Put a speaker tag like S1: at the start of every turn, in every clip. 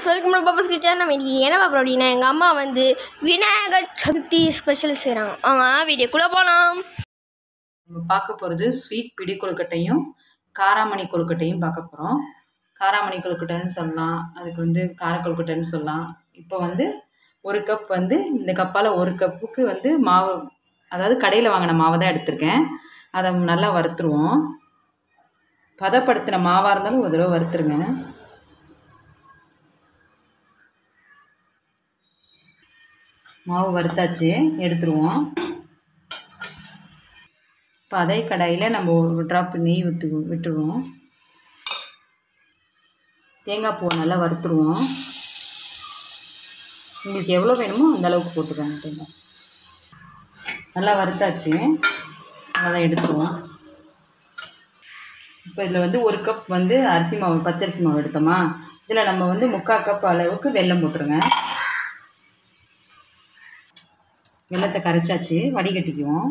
S1: friends welcome to Pappa's kitchen நம்ம இன்னைக்கு என்ன பார்க்குறோம் அப்படின்னா எங்கள் அம்மா வந்து விநாயகர் சதுர்த்தி ஸ்பெஷல் செய்கிறாங்க அவங்க வீடியோக்குள்ளே போகலாம்
S2: நம்ம பார்க்க போகிறது ஸ்வீட் பிடி கொழுக்கட்டையும் காராமணி கொழுக்கட்டையும் பார்க்க போகிறோம் காராமணி கொழுக்கட்டைன்னு சொல்லலாம் அதுக்கு வந்து கார கொழுக்கட்டைன்னு சொல்லலாம் இப்போ வந்து ஒரு கப் வந்து இந்த கப்பால் ஒரு கப்புக்கு வந்து மாவு அதாவது கடையில் வாங்கின மாவை தான் எடுத்திருக்கேன் அதை நல்லா வறுத்துருவோம் பதப்படுத்தின மாவாக இருந்தாலும் ஒரு தடவை வறுத்துருங்க மாவு வறுத்தாச்சு எடுத்துருவோம் இப்போ அதே கடாயில் நம்ம ஒரு ட்ராப் நெய் விட்டு விட்டுருவோம் தேங்காய் பூவை நல்லா வறுத்துருவோம் உங்களுக்கு எவ்வளோ வேணுமோ அந்த அளவுக்கு போட்டுக்கோங்க தேங்காய் நல்லா வறுத்தாச்சு நல்லா எடுத்துருவோம் இப்போ இதில் வந்து ஒரு கப் வந்து அரிசி மாவு பச்சரிசி மாவு எடுத்தோமா இதில் நம்ம வந்து முக்கால் கப் அளவுக்கு வெல்லம் போட்டுருங்க வெள்ளத்தை கரைச்சாச்சு வடிகட்டிக்குவோம்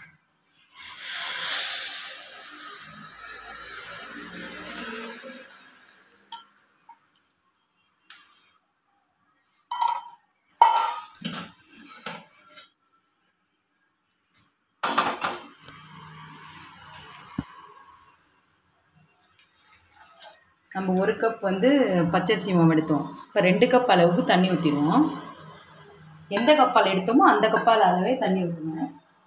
S2: நம்ம ஒரு கப் வந்து பச்சரிசி மாவு எடுத்தோம் இப்போ ரெண்டு கப் அளவுக்கு தண்ணி ஊற்றிடுவோம் எந்த கப்பால் எடுத்தோமோ அந்த கப்பால் அளவே தண்ணி ஊற்றுங்க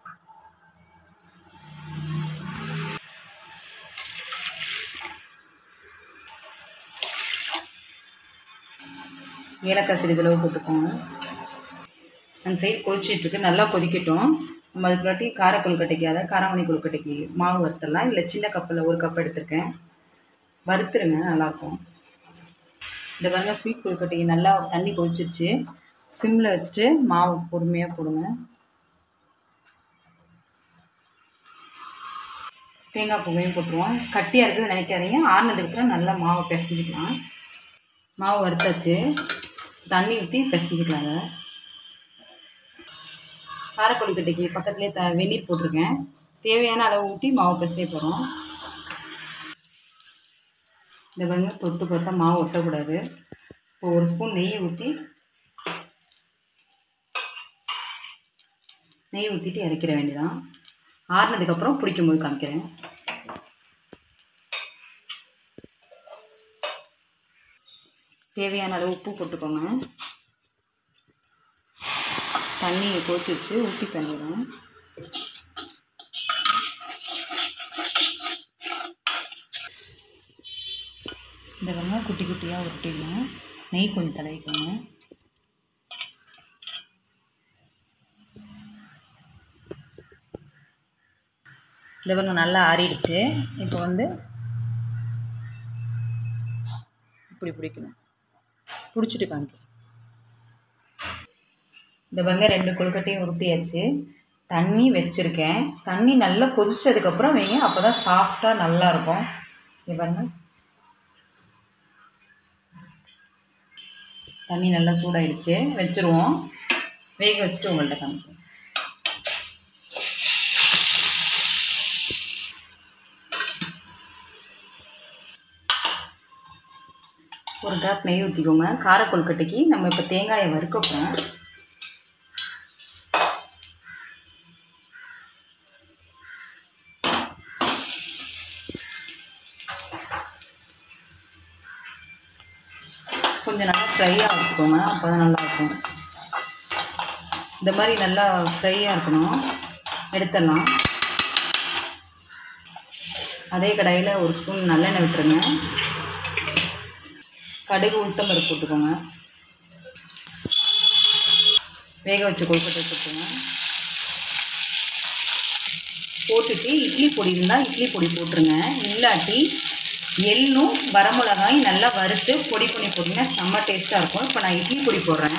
S2: ஏலக்காய் சிறிதளவு போட்டுக்கோங்க அந்த சைடு கொதிச்சிட்ருக்கு நல்லா கொதிக்கட்டும் நம்ம அதுக்குள்ளாட்டி கார கொழுக்கட்டைக்கு அதாவது காராமணி கொழுக்கட்டைக்கு மாவு வறுத்தரலாம் இல்லை சின்ன கப்பில் ஒரு கப் எடுத்திருக்கேன் வறுத்துருங்க நல்லாயிருக்கும் இந்த பாருங்க ஸ்வீட் கொழுக்கட்டைக்கு நல்லா தண்ணி கொதிச்சிருச்சு சிம்மில் வச்சுட்டு மாவு பொறுமையாக போடுங்க தேங்காய் பூவையும் போட்டுருவோம் கட்டியாக இருக்குதுன்னு நினைக்காதீங்க ஆறுனதுக்கப்புறம் நல்லா மாவை பிசைஞ்சிக்கலாம் மாவு வறுத்தாச்சு தண்ணி ஊற்றி பிசைஞ்சிக்கலாங்க காரக்கொழுக்கட்டைக்கு பக்கத்துலேயே த வெந்நீர் போட்டிருக்கேன் தேவையான அளவு ஊற்றி மாவு பிசைய போகிறோம் இந்த பாருங்க தொட்டு பார்த்தா மாவு ஒட்டக்கூடாது இப்போ ஒரு ஸ்பூன் நெய் ஊற்றி நெய் ஊற்றிட்டு இறக்கிற வேண்டியதான் ஆறுனதுக்கப்புறம் பிடிக்கும்போது காமிக்கிறேன் தேவையான அளவு உப்பு போட்டுக்கோங்க தண்ணி கொதிச்சு வச்சு ஊற்றி பண்ணிடுறேன் இந்த வெங்காயம் குட்டி குட்டியாக உருட்டிடணும் நெய் கொஞ்சம் தடவிக்கோங்க இந்த வெங்காயம் நல்லா ஆறிடுச்சு இப்போ வந்து இப்படி பிடிக்கணும் பிடிச்சிட்டு காமிக்கும் இந்த வெங்காயம் ரெண்டு கொழுக்கட்டையும் உருட்டியாச்சு தண்ணி வச்சுருக்கேன் தண்ணி நல்லா கொதிச்சதுக்கப்புறம் வைங்க அப்போ தான் சாஃப்டாக நல்லாயிருக்கும் இது பாருங்க தண்ணி நல்லா சூடாயிடுச்சு வச்சுருவோம் வேக வச்சுட்டு உங்கள்கிட்ட காமிக்கிறேன் ஒரு ட்ராப் நெய் ஊற்றிக்கோங்க கார கொழுக்கட்டைக்கு நம்ம இப்போ தேங்காயை வறுக்க போகிறோம் கொஞ்சம் நல்லா ஃப்ரையாக வச்சுக்கோங்க அப்போ தான் நல்லாயிருக்கும் இந்த மாதிரி நல்லா ஃப்ரையாக இருக்கணும் எடுத்துடலாம் அதே கடாயில் ஒரு ஸ்பூன் நல்லெண்ணெய் விட்டுருங்க கடுகு உளுத்தம்பருப்பு போட்டுக்கோங்க வேக வச்ச கொழுக்கட்டை போட்டுக்கோங்க போட்டுட்டு இட்லி பொடி இருந்தால் இட்லி பொடி போட்டுருங்க இல்லாட்டி எள்ளும் வரமிளகாயும் நல்லா வறுத்து பொடி பண்ணி போட்டிங்கன்னா செம்ம டேஸ்ட்டாக இருக்கும் இப்போ நான் இட்லி பொடி போடுறேன்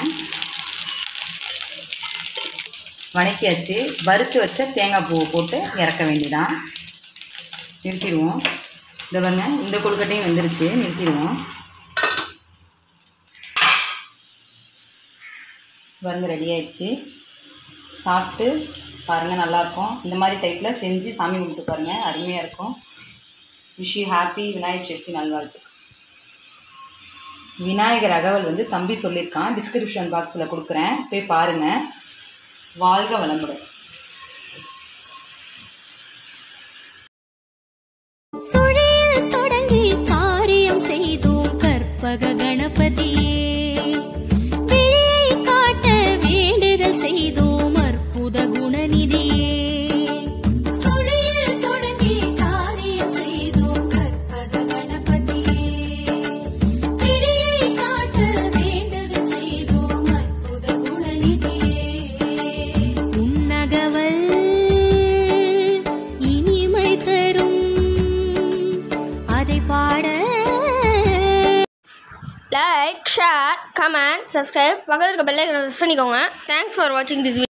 S2: வணக்கியாச்சு வறுத்து வச்ச தேங்காய் பூவை போட்டு இறக்க வேண்டியதான் நிறுத்திடுவோம் இந்த பாருங்க இந்த கொழுக்கட்டையும் வெந்துருச்சு நிறுத்திடுவோம் பாருங்க ரெடி ஆயிடுச்சு சாப்பிட்டு பாருங்கள் நல்லாயிருக்கும் இந்த மாதிரி டைப்பில் செஞ்சு சாமி கும்பிட்டு பாருங்கள் அருமையாக இருக்கும் wish you happy Vinayagar Chaturthi நல்வாழ்த்து விநாயகர் அகவல் வந்து தம்பி சொல்லியிருக்கான் டிஸ்கிரிப்ஷன் பாக்ஸில் கொடுக்குறேன் போய் பாருங்கள் வாழ்க வளமுடன்
S3: சுழியில் தொடங்கி காரியம் செய்தோம் கற்பக கணபதியே விழியை காட்ட வேண்டுதல் செய்தோம் அற்புத குணநிதியே சுழியில் தொடங்கி காரியம் செய்தோம் கற்பக கணபதியே விழியை காட்ட வேண்டுதல் செய்தோம் அற்புத குணநிதியே உன்னகவல் இனிமை தரும் அதை பாட
S1: லைக் ஷேர் கமெண்ட் சப்ஸ்கிரைப் பக்கத்தில் இருக்க பெல்லைக்கனை ப்ரெஸ் பண்ணிக்கோங்க தேங்க்ஸ் ஃபார் வாட்சிங் திஸ்